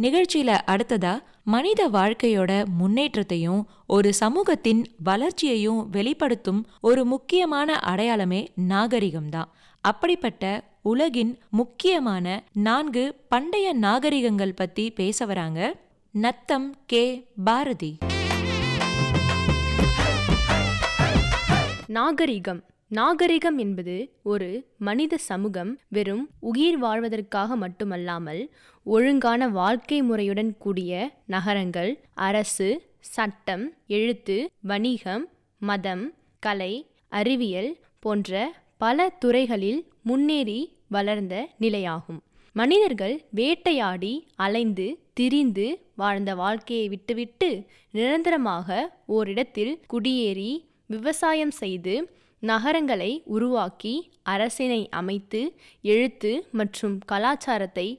நிகழ்ச்சியில அடுத்ததா மனித வாழ்க்கையோட முன்னேற்றத்தையும் ஒரு சமூகத்தின் வளர்ச்சியையும் வெளிப்படுத்தும் ஒரு முக்கியமான அடையாளமே நாகரிகம்தான் அப்படிப்பட்ட உலகின் முக்கியமான நான்கு பண்டைய நாகரிகங்கள் பத்தி பேச வராங்க நத்தம் கே பாரதி நாகரிகம் நாகரிகம் என்பது ஒரு மனித சமூகம் வெறும் உயிர் வாழ்வதற்காக மட்டுமல்லாமல் ஒழுங்கான வாழ்க்கை முறையுடன் கூடிய நகரங்கள் அரசு சட்டம் எழுத்து வணிகம் மதம் கலை அறிவியல் போன்ற பல துறைகளில் முன்னேறி வளர்ந்த நிலையாகும் மனிதர்கள் வேட்டையாடி அலைந்து திரிந்து வாழ்ந்த வாழ்க்கையை விட்டுவிட்டு நிரந்தரமாக ஓரிடத்தில் குடியேறி விவசாயம் செய்து நகரங்களை உருவாக்கி அரசினை அமைத்து எழுத்து மற்றும் கலாச்சாரத்தை